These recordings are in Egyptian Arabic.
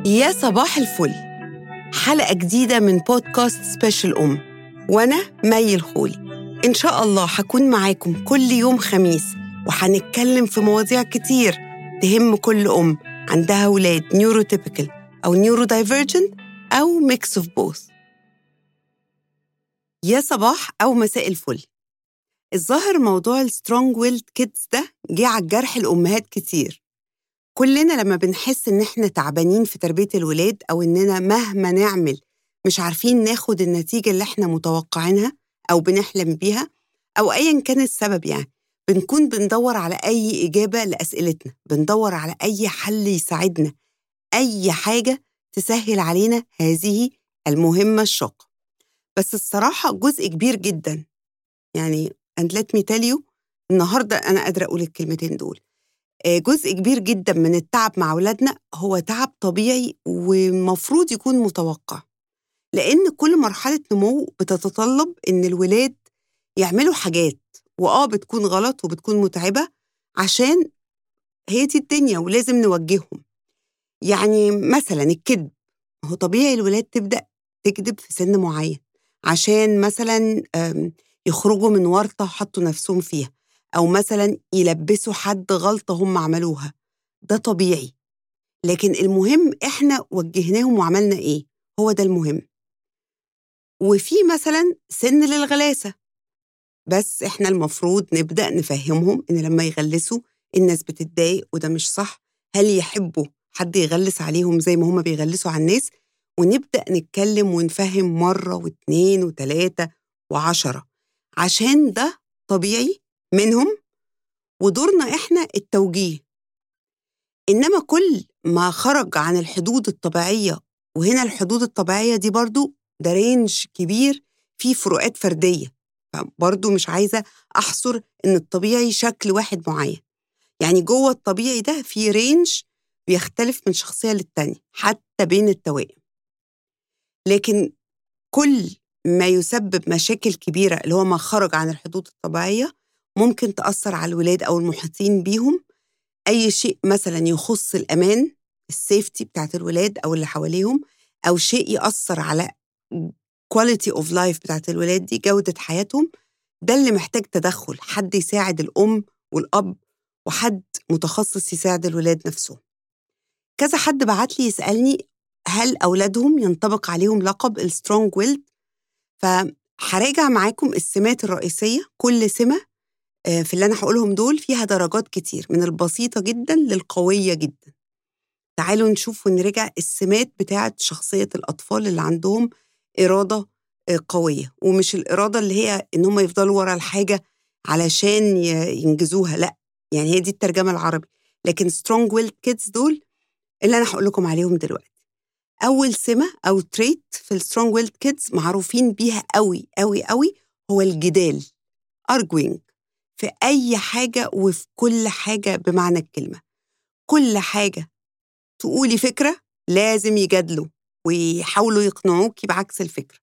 يا صباح الفل حلقة جديدة من بودكاست سبيشال أم وأنا مي الخولي إن شاء الله هكون معاكم كل يوم خميس وهنتكلم في مواضيع كتير تهم كل أم عندها ولاد نيوروتيبيكال أو نيورو دايفرجنت أو ميكس اوف بوث يا صباح أو مساء الفل الظاهر موضوع السترونج ويلد كيدز ده جه على الجرح الأمهات كتير كلنا لما بنحس إن إحنا تعبانين في تربية الولاد أو إننا مهما نعمل مش عارفين ناخد النتيجة اللي إحنا متوقعينها أو بنحلم بيها أو أيا كان السبب يعني بنكون بندور على أي إجابة لأسئلتنا بندور على أي حل يساعدنا أي حاجة تسهل علينا هذه المهمة الشاقة بس الصراحة جزء كبير جدا يعني and let me tell you النهاردة أنا قادرة أقول الكلمتين دول آه، جزء كبير جدا من التعب مع أولادنا هو تعب طبيعي ومفروض يكون متوقع لأن كل مرحلة نمو بتتطلب إن الولاد يعملوا حاجات وآه بتكون غلط وبتكون متعبة عشان هي دي الدنيا ولازم نوجههم يعني مثلا الكذب هو طبيعي الولاد تبدأ تكذب في سن معين عشان مثلا آم، يخرجوا من ورطة حطوا نفسهم فيها أو مثلا يلبسوا حد غلطة هم عملوها ده طبيعي لكن المهم إحنا وجهناهم وعملنا إيه هو ده المهم وفي مثلا سن للغلاسة بس إحنا المفروض نبدأ نفهمهم إن لما يغلسوا الناس بتتضايق وده مش صح هل يحبوا حد يغلس عليهم زي ما هم بيغلسوا على الناس ونبدأ نتكلم ونفهم مرة واتنين وتلاتة وعشرة عشان ده طبيعي منهم ودورنا إحنا التوجيه إنما كل ما خرج عن الحدود الطبيعية وهنا الحدود الطبيعية دي برضو ده رينج كبير فيه فروقات فردية فبرضو مش عايزة أحصر إن الطبيعي شكل واحد معين يعني جوه الطبيعي ده في رينج بيختلف من شخصية للتانية حتى بين التوائم لكن كل ما يسبب مشاكل كبيرة اللي هو ما خرج عن الحدود الطبيعية ممكن تأثر على الولاد أو المحيطين بيهم أي شيء مثلا يخص الأمان السيفتي بتاعت الولاد أو اللي حواليهم أو شيء يأثر على quality of life بتاعت الولاد دي جودة حياتهم ده اللي محتاج تدخل حد يساعد الأم والأب وحد متخصص يساعد الولاد نفسهم كذا حد بعت لي يسألني هل أولادهم ينطبق عليهم لقب السترونج ويلد فهراجع معاكم السمات الرئيسية كل سمة آه، في اللي أنا هقولهم دول فيها درجات كتير من البسيطة جدا للقوية جدا تعالوا نشوف ونرجع السمات بتاعة شخصية الأطفال اللي عندهم إرادة آه، قوية ومش الإرادة اللي هي إن هم يفضلوا ورا الحاجة علشان ي- ينجزوها لا يعني هي دي الترجمة العربي لكن strong willed kids دول اللي أنا هقول لكم عليهم دلوقتي أول سمة أو تريت في السترونج ويلد كيدز معروفين بيها قوي قوي قوي هو الجدال arguing في أي حاجة وفي كل حاجة بمعنى الكلمة كل حاجة تقولي فكرة لازم يجادلوا ويحاولوا يقنعوكي بعكس الفكرة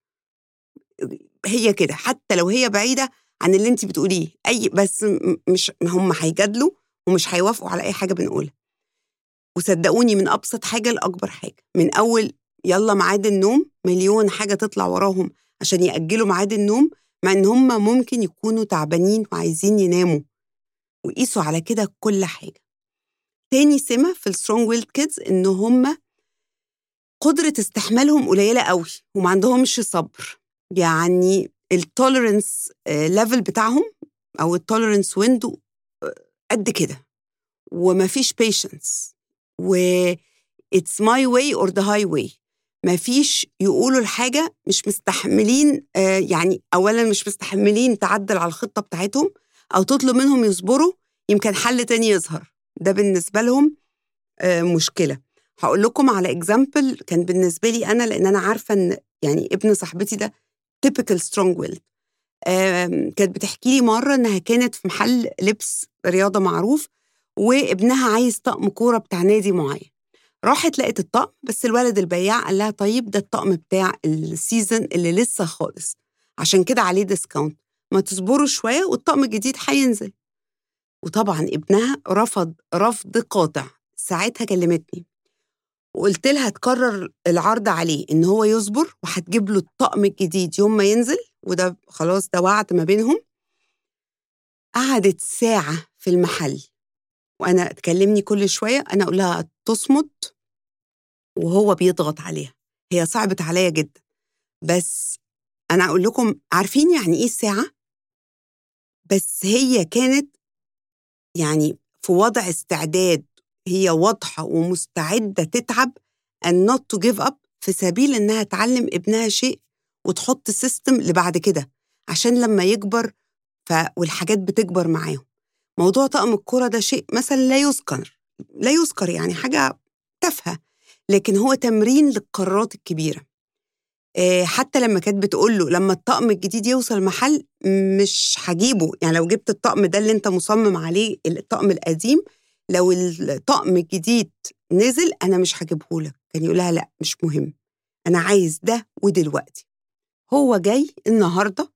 هي كده حتى لو هي بعيدة عن اللي انت بتقوليه أي بس م- مش هم هيجادلوا ومش هيوافقوا على أي حاجة بنقولها وصدقوني من أبسط حاجة لأكبر حاجة من أول يلا ميعاد النوم مليون حاجة تطلع وراهم عشان يأجلوا ميعاد النوم مع إن هم ممكن يكونوا تعبانين وعايزين يناموا وقيسوا على كده كل حاجة تاني سمة في السترونج ويلد كيدز إن هم قدرة استحمالهم قليلة قوي وما عندهمش صبر يعني التوليرنس ليفل بتاعهم أو التوليرنس ويندو قد كده ومفيش patience و it's my way or the highway مفيش يقولوا الحاجة مش مستحملين آه، يعني أولا مش مستحملين تعدل على الخطة بتاعتهم أو تطلب منهم يصبروا يمكن حل تاني يظهر ده بالنسبة لهم آه، مشكلة هقول لكم على اكزامبل كان بالنسبة لي أنا لأن أنا عارفة إن يعني ابن صاحبتي ده typical strong willed آم، كانت بتحكي لي مرة إنها كانت في محل لبس رياضة معروف وابنها عايز طقم كورة بتاع نادي معين راحت لقت الطقم بس الولد البياع قال لها طيب ده الطقم بتاع السيزون اللي لسه خالص عشان كده عليه ديسكاونت ما تصبروا شوية والطقم الجديد هينزل وطبعا ابنها رفض رفض قاطع ساعتها كلمتني وقلت لها تكرر العرض عليه ان هو يصبر وهتجيب له الطقم الجديد يوم ما ينزل وده خلاص ده وعد ما بينهم قعدت ساعة في المحل وأنا تكلمني كل شوية أنا أقول لها تصمت وهو بيضغط عليها هي صعبت عليا جدا بس أنا أقول لكم عارفين يعني إيه الساعة؟ بس هي كانت يعني في وضع استعداد هي واضحة ومستعدة تتعب and not to give up في سبيل إنها تعلم ابنها شيء وتحط سيستم لبعد كده عشان لما يكبر ف... والحاجات بتكبر معاهم موضوع طقم الكرة ده شيء مثلا لا يذكر لا يذكر يعني حاجة تافهة لكن هو تمرين للقرارات الكبيرة حتى لما كانت بتقول له لما الطقم الجديد يوصل محل مش هجيبه يعني لو جبت الطقم ده اللي انت مصمم عليه الطقم القديم لو الطقم الجديد نزل انا مش هجيبه لك كان يقول لها لا مش مهم انا عايز ده ودلوقتي هو جاي النهارده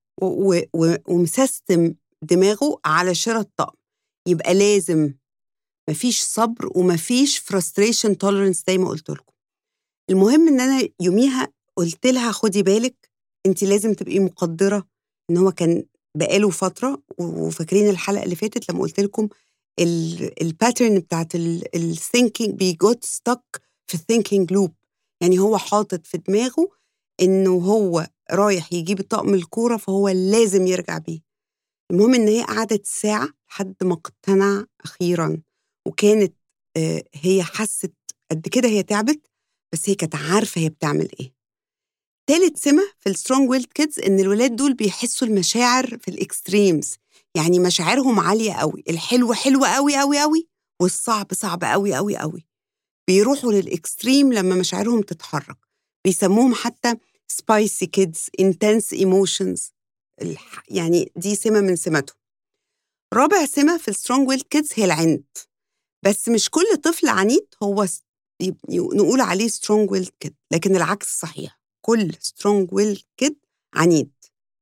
ومسستم دماغه على شراء الطقم يبقى لازم مفيش صبر ومفيش frustration tolerance زي ما قلت لكم المهم ان انا يوميها قلت لها خدي بالك انت لازم تبقي مقدره ان هو كان بقاله فتره وفاكرين الحلقه اللي فاتت لما قلت لكم الباترن بتاعت الثينكينج بيجوت ستك في الثينكينج لوب يعني هو حاطط في دماغه انه هو رايح يجيب طقم الكوره فهو لازم يرجع بيه المهم ان هي قعدت ساعه لحد ما اقتنع اخيرا وكانت هي حست قد كده هي تعبت بس هي كانت عارفه هي بتعمل ايه تالت سمة في السترونج ويلد كيدز إن الولاد دول بيحسوا المشاعر في الإكستريمز يعني مشاعرهم عالية قوي الحلو حلو قوي قوي قوي والصعب صعب قوي قوي قوي بيروحوا للإكستريم لما مشاعرهم تتحرك بيسموهم حتى سبايسي كيدز انتنس ايموشنز يعني دي سمة من سماتهم رابع سمة في السترونج ويلد كيدز هي العند بس مش كل طفل عنيد هو نقول عليه سترونج ويلد كيد لكن العكس صحيح كل سترونج ويل كيد عنيد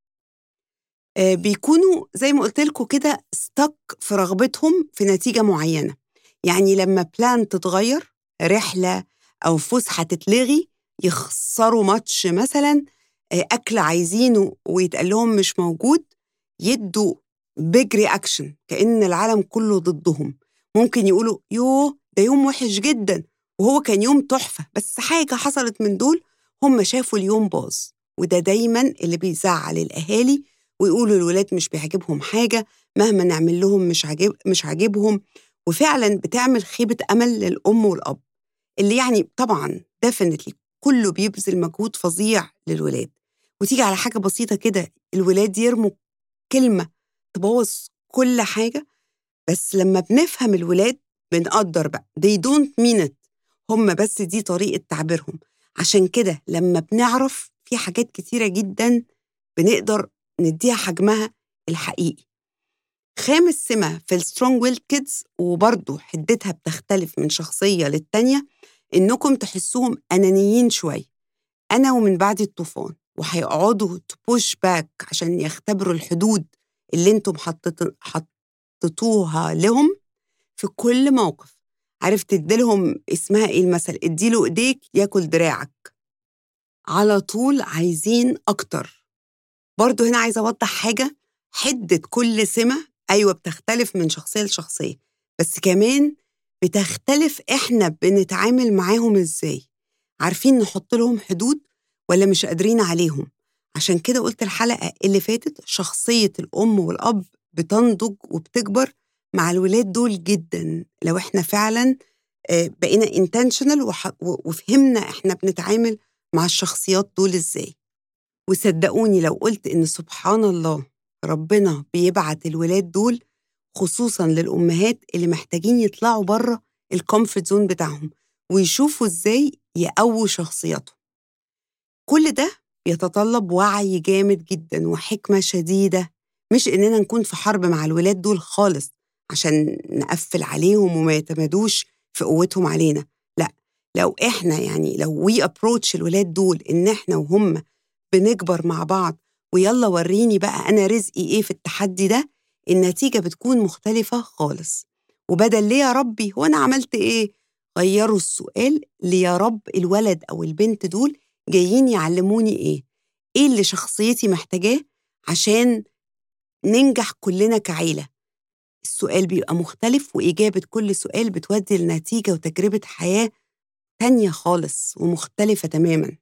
آه بيكونوا زي ما قلت لكم كده ستك في رغبتهم في نتيجة معينة يعني لما بلان تتغير رحلة أو فسحة تتلغي يخسروا ماتش مثلا آه أكل عايزينه ويتقال لهم مش موجود يدوا بيج رياكشن كأن العالم كله ضدهم ممكن يقولوا يوه ده يوم وحش جدا وهو كان يوم تحفة بس حاجة حصلت من دول هم شافوا اليوم باظ وده دايما اللي بيزعل الأهالي ويقولوا الولاد مش بيعجبهم حاجة مهما نعمل لهم مش عاجب مش عاجبهم وفعلا بتعمل خيبة أمل للأم والأب اللي يعني طبعا ديفنتلي كله بيبذل مجهود فظيع للولاد وتيجي على حاجة بسيطة كده الولاد يرموا كلمة تبوظ كل حاجة بس لما بنفهم الولاد بنقدر بقى they don't mean it هم بس دي طريقة تعبيرهم عشان كده لما بنعرف في حاجات كتيرة جدا بنقدر نديها حجمها الحقيقي خامس سمة في السترونج ويلد كيدز وبرضه حدتها بتختلف من شخصية للتانية إنكم تحسوهم أنانيين شوية أنا ومن بعد الطوفان وهيقعدوا تبوش باك عشان يختبروا الحدود اللي انتم حطيتوها لهم في كل موقف عارف تديلهم اسمها ايه المثل اديله ايديك ياكل دراعك على طول عايزين اكتر برضو هنا عايزه اوضح حاجه حده كل سمه ايوه بتختلف من شخصيه لشخصيه بس كمان بتختلف احنا بنتعامل معاهم ازاي عارفين نحط لهم حدود ولا مش قادرين عليهم عشان كده قلت الحلقه اللي فاتت شخصيه الام والاب بتنضج وبتكبر مع الولاد دول جدا لو احنا فعلا بقينا intentional وفهمنا احنا بنتعامل مع الشخصيات دول ازاي وصدقوني لو قلت ان سبحان الله ربنا بيبعت الولاد دول خصوصا للامهات اللي محتاجين يطلعوا بره الكومفورت زون بتاعهم ويشوفوا ازاي يقووا شخصياتهم كل ده يتطلب وعي جامد جدا وحكمه شديده مش اننا نكون في حرب مع الولاد دول خالص عشان نقفل عليهم وما يتمادوش في قوتهم علينا لا لو احنا يعني لو وي ابروتش الولاد دول ان احنا وهم بنكبر مع بعض ويلا وريني بقى انا رزقي ايه في التحدي ده النتيجة بتكون مختلفة خالص وبدل ليه يا ربي هو انا عملت ايه غيروا السؤال ليا رب الولد أو البنت دول جايين يعلموني إيه إيه اللي شخصيتي محتاجاه عشان ننجح كلنا كعيلة السؤال بيبقى مختلف وإجابة كل سؤال بتودي لنتيجة وتجربة حياة تانية خالص ومختلفة تماما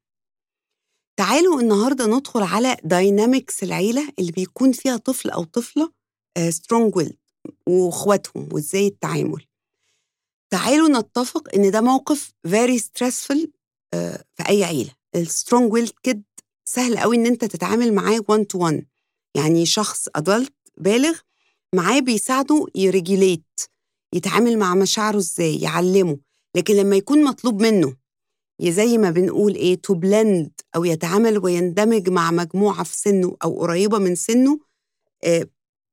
تعالوا النهاردة ندخل على داينامكس العيلة اللي بيكون فيها طفل أو طفلة سترونج ويل واخواتهم وازاي التعامل تعالوا نتفق ان ده موقف very stressful في اي عيله السترونج ويل كيد سهل قوي ان انت تتعامل معاه 1 تو 1 يعني شخص ادلت بالغ معاه بيساعده يريجيليت يتعامل مع مشاعره ازاي يعلمه لكن لما يكون مطلوب منه زي ما بنقول ايه تو بلند او يتعامل ويندمج مع مجموعه في سنه او قريبه من سنه آه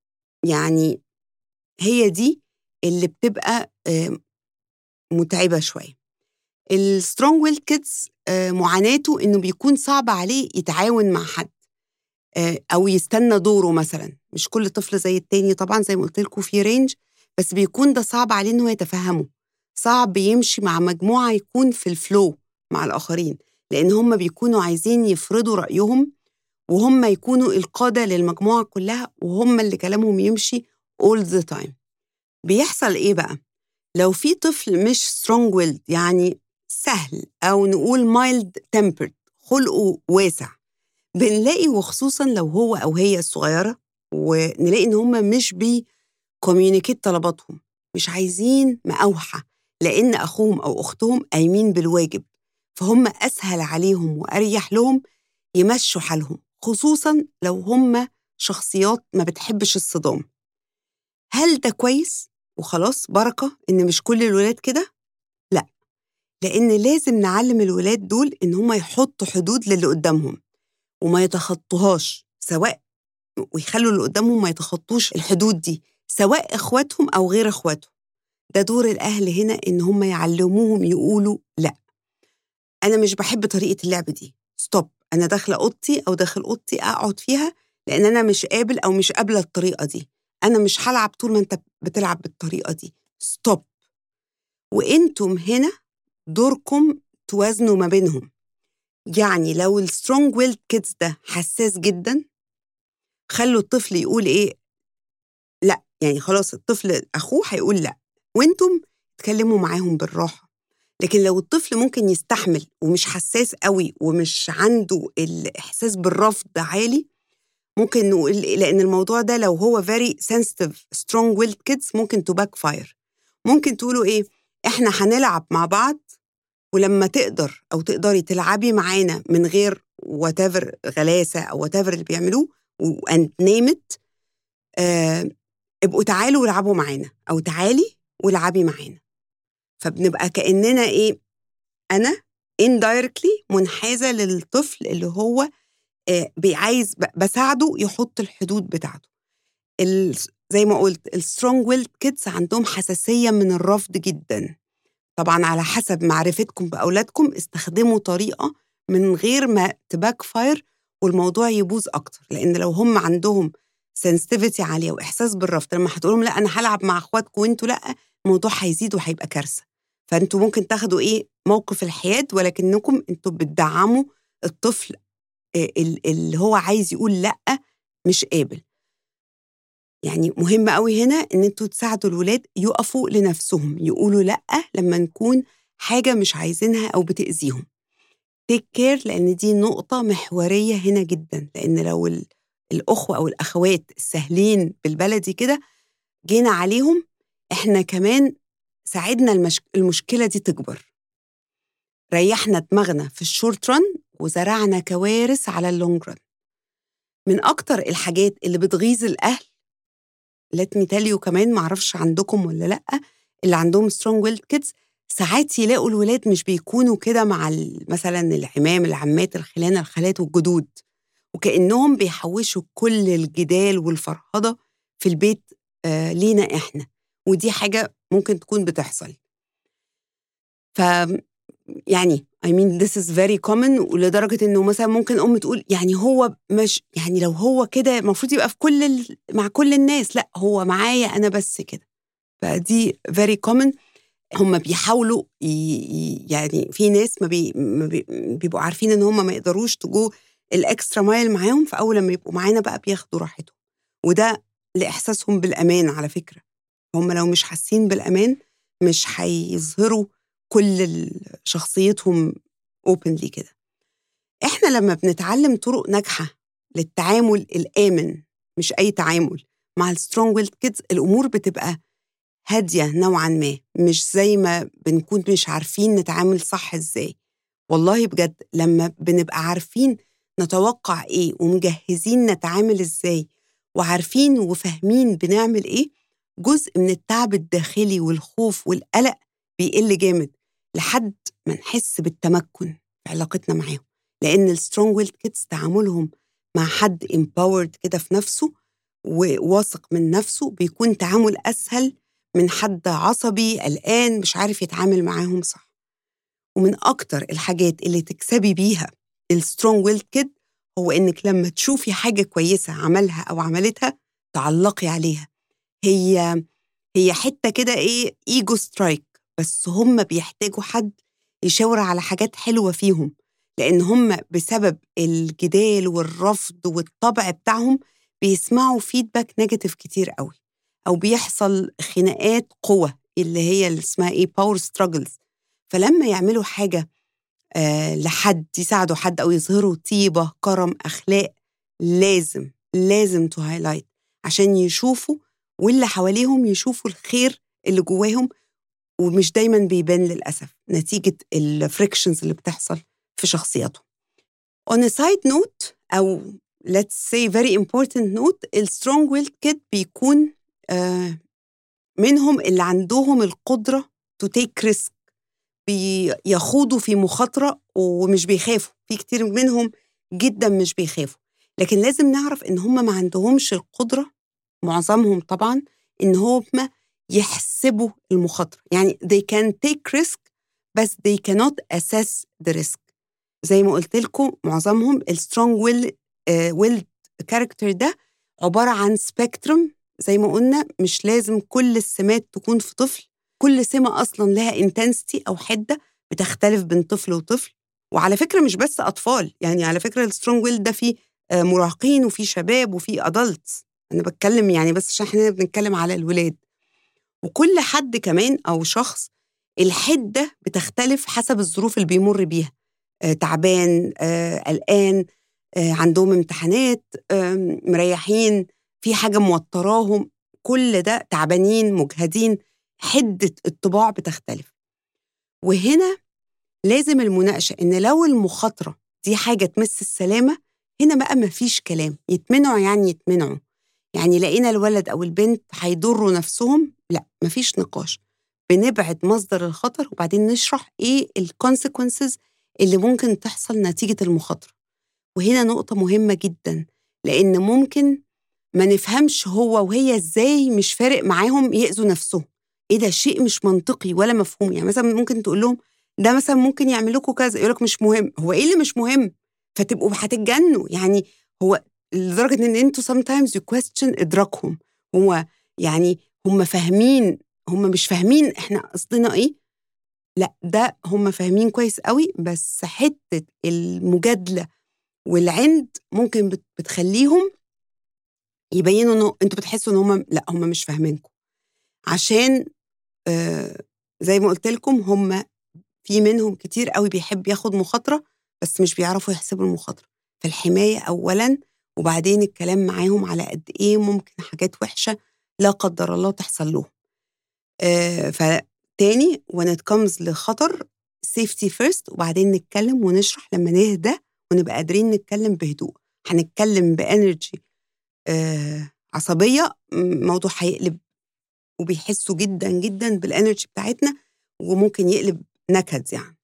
يعني هي دي اللي بتبقى آه متعبه شويه السترونج ويل كيدز معاناته انه بيكون صعب عليه يتعاون مع حد آه او يستنى دوره مثلا مش كل طفل زي التاني طبعا زي ما قلت لكم في رينج بس بيكون ده صعب عليه انه يتفهمه صعب يمشي مع مجموعه يكون في الفلو مع الاخرين لان هم بيكونوا عايزين يفرضوا رايهم وهم يكونوا القاده للمجموعه كلها وهم اللي كلامهم يمشي all the time بيحصل ايه بقى لو في طفل مش سترونج ويلد يعني سهل او نقول مايلد تمبرد خلقه واسع بنلاقي وخصوصا لو هو او هي الصغيره ونلاقي ان هم مش بي كوميونيكيت طلباتهم مش عايزين مقاوحه لان اخوهم او اختهم قايمين بالواجب فهم اسهل عليهم واريح لهم يمشوا حالهم خصوصا لو هم شخصيات ما بتحبش الصدام هل ده كويس وخلاص بركه ان مش كل الولاد كده لا لان لازم نعلم الولاد دول ان هم يحطوا حدود للي قدامهم وما يتخطوهاش سواء ويخلوا اللي قدامهم ما يتخطوش الحدود دي سواء اخواتهم او غير اخواتهم ده دور الاهل هنا ان هم يعلموهم يقولوا لا انا مش بحب طريقه اللعب دي ستوب انا داخله اوضتي او داخل اوضتي اقعد فيها لان انا مش قابل او مش قابله الطريقه دي انا مش هلعب طول ما انت بتلعب بالطريقه دي ستوب وانتم هنا دوركم توازنوا ما بينهم يعني لو السترونج ويلد كيدز ده حساس جدا خلوا الطفل يقول ايه لا يعني خلاص الطفل اخوه هيقول لا وانتم تكلموا معاهم بالراحه لكن لو الطفل ممكن يستحمل ومش حساس قوي ومش عنده الاحساس بالرفض عالي ممكن نقول لان الموضوع ده لو هو very sensitive strong willed kids ممكن تو باك فاير ممكن تقولوا ايه احنا هنلعب مع بعض ولما تقدر او تقدري تلعبي معانا من غير whatever غلاسه او whatever اللي بيعملوه and name it آه ابقوا تعالوا والعبوا معانا او تعالي والعبي معانا فبنبقى كاننا ايه انا indirectly منحازه للطفل اللي هو آه بيعايز بساعده يحط الحدود بتاعته زي ما قلت السترونج ويلد كيدز عندهم حساسيه من الرفض جدا طبعا على حسب معرفتكم باولادكم استخدموا طريقه من غير ما تباك فاير والموضوع يبوظ اكتر لان لو هم عندهم سنسيتيفيتي عاليه واحساس بالرفض لما هتقول لهم لا انا هلعب مع اخواتكم وانتوا لا الموضوع هيزيد وهيبقى كارثه فانتوا ممكن تاخدوا ايه موقف الحياد ولكنكم انتوا بتدعموا الطفل اللي هو عايز يقول لا مش قابل يعني مهم قوي هنا ان انتوا تساعدوا الولاد يقفوا لنفسهم يقولوا لا لما نكون حاجه مش عايزينها او بتاذيهم تيك كير لان دي نقطه محوريه هنا جدا لان لو الاخوه او الاخوات السهلين بالبلدي كده جينا عليهم احنا كمان ساعدنا المش... المشكله دي تكبر ريحنا دماغنا في الشورت ران وزرعنا كوارث على اللونج ران من اكتر الحاجات اللي بتغيظ الاهل لات مي تيل كمان معرفش عندكم ولا لا اللي عندهم سترونج ويلد كيدز ساعات يلاقوا الولاد مش بيكونوا كده مع مثلا العمام العمات الخلانه الخالات والجدود وكانهم بيحوشوا كل الجدال والفرهضه في البيت آه لينا احنا ودي حاجه ممكن تكون بتحصل ف يعني I mean this is very common ولدرجة إنه مثلا ممكن أم تقول يعني هو مش يعني لو هو كده المفروض يبقى في كل ال... مع كل الناس لا هو معايا أنا بس كده فدي very common هم بيحاولوا يعني في ناس ما, بي ما بي بيبقوا عارفين ان هم ما يقدروش تجو الاكسترا مايل معاهم فاول لما يبقوا معانا بقى بياخدوا راحتهم وده لاحساسهم بالامان على فكره هم لو مش حاسين بالامان مش هيظهروا كل شخصيتهم اوبنلي كده احنا لما بنتعلم طرق ناجحه للتعامل الامن مش اي تعامل مع السترونج ويلد كيدز الامور بتبقى هاديه نوعا ما مش زي ما بنكون مش عارفين نتعامل صح ازاي والله بجد لما بنبقى عارفين نتوقع ايه ومجهزين نتعامل ازاي وعارفين وفاهمين بنعمل ايه جزء من التعب الداخلي والخوف والقلق بيقل جامد لحد ما نحس بالتمكن في علاقتنا معاهم لان السترونج ويلد كيدز تعاملهم مع حد empowered كده في نفسه وواثق من نفسه بيكون تعامل اسهل من حد عصبي قلقان مش عارف يتعامل معاهم صح ومن اكتر الحاجات اللي تكسبي بيها السترونج ويلد كيد هو انك لما تشوفي حاجه كويسه عملها او عملتها تعلقي عليها هي هي حته كده ايه ايجو سترايك بس هم بيحتاجوا حد يشاور على حاجات حلوه فيهم لان هم بسبب الجدال والرفض والطبع بتاعهم بيسمعوا فيدباك نيجاتيف كتير قوي او بيحصل خناقات قوه اللي هي اللي اسمها ايه باور ستراجلز فلما يعملوا حاجه آه لحد يساعدوا حد او يظهروا طيبه كرم اخلاق لازم لازم تو هايلايت عشان يشوفوا واللي حواليهم يشوفوا الخير اللي جواهم ومش دايما بيبان للاسف نتيجه الفريكشنز اللي بتحصل في شخصياتهم. On a side note أو let's say very important note السترونج ويلد كيد بيكون آه منهم اللي عندهم القدرة to take risk بيخوضوا في مخاطرة ومش بيخافوا في كتير منهم جدا مش بيخافوا لكن لازم نعرف ان هم ما عندهمش القدرة معظمهم طبعا ان هم يحسبوا المخاطرة يعني they can take risk بس they cannot assess the risk زي ما قلت لكم معظمهم السترونج ويل ويل كاركتر ده عبارة عن سبيكترم زي ما قلنا مش لازم كل السمات تكون في طفل كل سمة أصلا لها انتنسيتي أو حدة بتختلف بين طفل وطفل وعلى فكرة مش بس أطفال يعني على فكرة السترونج ويل ده فيه مراهقين وفي شباب وفي أدلتس أنا بتكلم يعني بس عشان احنا بنتكلم على الولاد وكل حد كمان أو شخص الحدة بتختلف حسب الظروف اللي بيمر بيها آه تعبان آه قلقان آه عندهم امتحانات مريحين في حاجة موتراهم كل ده تعبانين مجهدين حدة الطباع بتختلف وهنا لازم المناقشة إن لو المخاطرة دي حاجة تمس السلامة هنا بقى مفيش كلام يتمنعوا يعني يتمنعوا يعني لقينا الولد أو البنت هيضروا نفسهم لا مفيش نقاش بنبعد مصدر الخطر وبعدين نشرح إيه الكونسيكونسز اللي ممكن تحصل نتيجة المخاطرة وهنا نقطة مهمة جدا لأن ممكن ما نفهمش هو وهي ازاي مش فارق معاهم يأذوا نفسهم ايه ده شيء مش منطقي ولا مفهوم يعني مثلا ممكن تقول لهم ده مثلا ممكن يعمل لكم كذا يقول لك مش مهم هو ايه اللي مش مهم فتبقوا هتتجنوا يعني هو لدرجه ان انتوا sometimes you question ادراكهم هو يعني هم فاهمين هم مش فاهمين احنا قصدنا ايه لا ده هم فاهمين كويس قوي بس حته المجادله والعند ممكن بتخليهم يبينوا انه انتوا بتحسوا ان هم لا هم مش فاهمينكم عشان آه زي ما قلت لكم هم في منهم كتير قوي بيحب ياخد مخاطره بس مش بيعرفوا يحسبوا المخاطره فالحمايه اولا وبعدين الكلام معاهم على قد ايه ممكن حاجات وحشه لا قدر الله تحصل لهم آه فتاني when it comes لخطر safety first وبعدين نتكلم ونشرح لما نهدى ونبقى قادرين نتكلم بهدوء هنتكلم بانرجي آه عصبيه موضوع هيقلب وبيحسوا جدا جدا بالانرجي بتاعتنا وممكن يقلب نكد يعني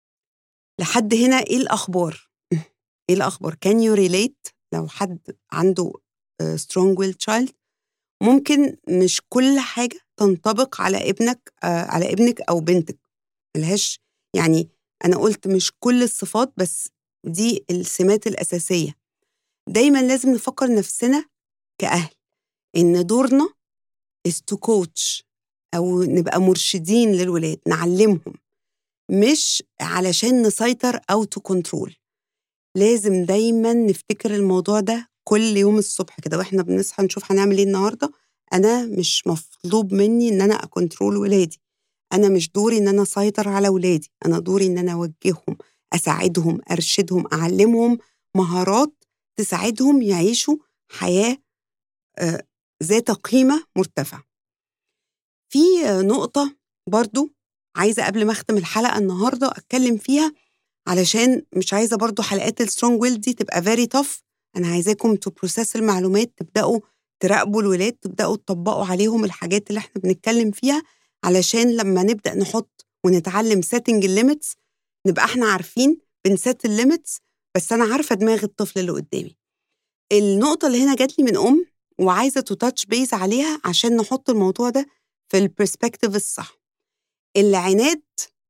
لحد هنا ايه الاخبار ايه الاخبار كان يو ريليت لو حد عنده سترونج ويل تشايلد ممكن مش كل حاجه تنطبق على ابنك آه على ابنك او بنتك ملهاش يعني انا قلت مش كل الصفات بس دي السمات الاساسيه دايما لازم نفكر نفسنا كأهل إن دورنا is to coach أو نبقى مرشدين للولاد نعلمهم مش علشان نسيطر أو تو كنترول لازم دايما نفتكر الموضوع ده كل يوم الصبح كده واحنا بنصحى نشوف هنعمل ايه النهارده انا مش مطلوب مني ان انا اكنترول ولادي انا مش دوري ان انا اسيطر على ولادي انا دوري ان انا اوجههم اساعدهم ارشدهم اعلمهم مهارات تساعدهم يعيشوا حياه آه، ذات قيمه مرتفعه في نقطه برضو عايزه قبل ما اختم الحلقه النهارده اتكلم فيها علشان مش عايزه برضو حلقات السترونج ويل دي تبقى فيري tough انا عايزاكم تو بروسيس المعلومات تبداوا تراقبوا الولاد تبداوا تطبقوا عليهم الحاجات اللي احنا بنتكلم فيها علشان لما نبدا نحط ونتعلم سيتنج الليميتس نبقى احنا عارفين بنسيت الليميتس بس انا عارفه دماغ الطفل اللي قدامي النقطه اللي هنا جات لي من ام وعايزه تو تاتش بيز عليها عشان نحط الموضوع ده في البرسبكتيف الصح العناد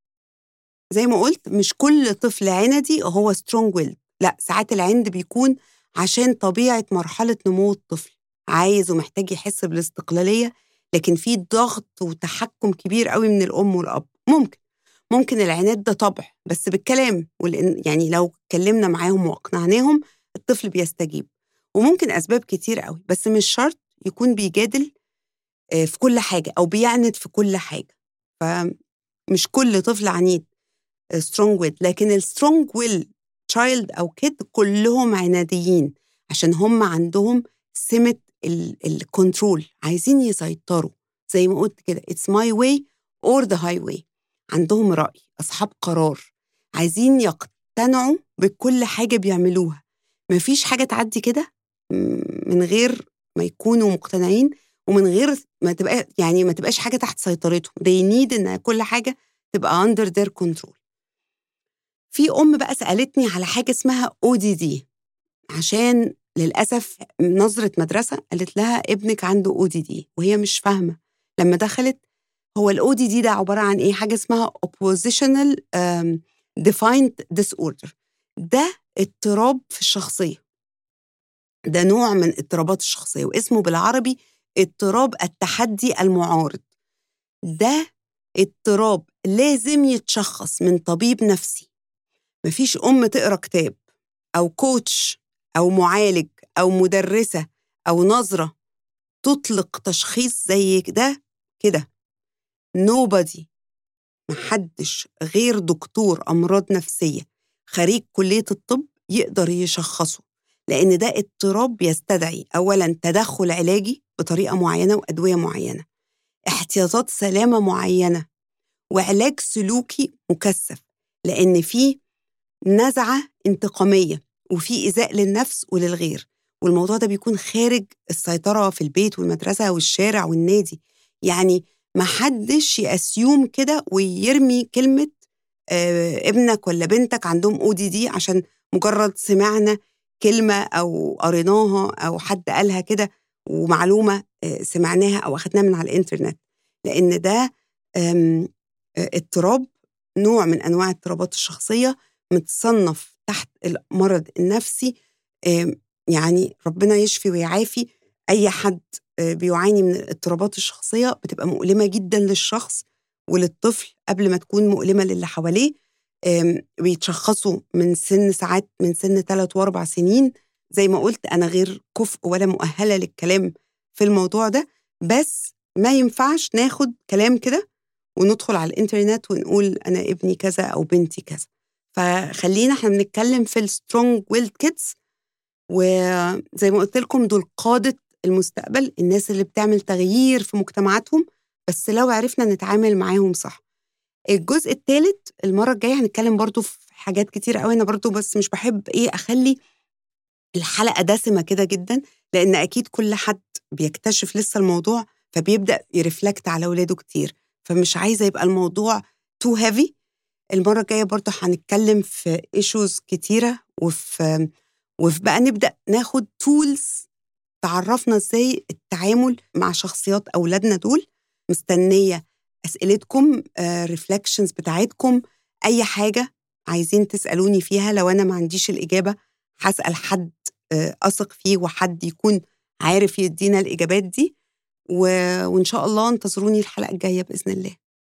زي ما قلت مش كل طفل عندي هو سترونج ويل لا ساعات العند بيكون عشان طبيعة مرحلة نمو الطفل عايز ومحتاج يحس بالاستقلالية لكن في ضغط وتحكم كبير قوي من الأم والأب ممكن ممكن العناد ده طبع بس بالكلام يعني لو اتكلمنا معاهم وأقنعناهم الطفل بيستجيب وممكن أسباب كتير قوي بس مش شرط يكون بيجادل آه، في كل حاجة أو بيعند في كل حاجة فمش كل طفل عنيد سترونج ويل لكن السترونج ويل تشايلد او كيد كلهم عناديين عشان هم عندهم سمه الكنترول عايزين يسيطروا زي ما قلت كده اتس ماي واي اور ذا هاي واي عندهم راي اصحاب قرار عايزين يقتنعوا بكل حاجه بيعملوها مفيش حاجه تعدي كده من غير ما يكونوا مقتنعين ومن غير ما تبقى يعني ما تبقاش حاجه تحت سيطرتهم they need ان كل حاجه تبقى under their control في ام بقى سالتني على حاجه اسمها او دي دي عشان للاسف نظره مدرسه قالت لها ابنك عنده او دي دي وهي مش فاهمه لما دخلت هو الاو دي دي ده عباره عن ايه حاجه اسمها oppositional um, defined disorder ده اضطراب في الشخصيه ده نوع من اضطرابات الشخصيه واسمه بالعربي اضطراب التحدي المعارض ده اضطراب لازم يتشخص من طبيب نفسي مفيش أم تقرا كتاب أو كوتش أو معالج أو مدرسة أو نظرة تطلق تشخيص زي ده كده nobody محدش غير دكتور أمراض نفسية خريج كلية الطب يقدر يشخصه لأن ده اضطراب يستدعي أولا تدخل علاجي بطريقة معينة وأدوية معينة احتياطات سلامة معينة وعلاج سلوكي مكثف لأن في نزعة انتقامية وفي إيذاء للنفس وللغير والموضوع ده بيكون خارج السيطرة في البيت والمدرسة والشارع والنادي يعني ما حدش يأسيوم كده ويرمي كلمة آه ابنك ولا بنتك عندهم او دي دي عشان مجرد سمعنا كلمة أو قريناها أو حد قالها كده ومعلومة آه سمعناها أو أخدناها من على الإنترنت لأن ده آه اضطراب نوع من أنواع اضطرابات الشخصية متصنف تحت المرض النفسي يعني ربنا يشفي ويعافي أي حد بيعاني من الاضطرابات الشخصية بتبقى مؤلمة جدا للشخص وللطفل قبل ما تكون مؤلمة للي حواليه بيتشخصوا من سن ساعات من سن ثلاث واربع سنين زي ما قلت أنا غير كفء ولا مؤهلة للكلام في الموضوع ده بس ما ينفعش ناخد كلام كده وندخل على الإنترنت ونقول أنا ابني كذا أو بنتي كذا فخلينا احنا بنتكلم في السترونج ويلد كيدز وزي ما قلت لكم دول قادة المستقبل الناس اللي بتعمل تغيير في مجتمعاتهم بس لو عرفنا نتعامل معاهم صح الجزء الثالث المرة الجاية هنتكلم برضو في حاجات كتير قوي أنا برضو بس مش بحب إيه أخلي الحلقة دسمة كده جدا لأن أكيد كل حد بيكتشف لسه الموضوع فبيبدأ يرفلكت على ولاده كتير فمش عايزة يبقى الموضوع تو هيفي المرة الجاية برضو هنتكلم في ايشوز كتيرة وفي وفي بقى نبدأ ناخد تولز تعرفنا ازاي التعامل مع شخصيات أولادنا دول مستنية أسئلتكم ريفلكشنز بتاعتكم أي حاجة عايزين تسألوني فيها لو أنا ما عنديش الإجابة هسأل حد أثق فيه وحد يكون عارف يدينا الإجابات دي و... وإن شاء الله انتظروني الحلقة الجاية بإذن الله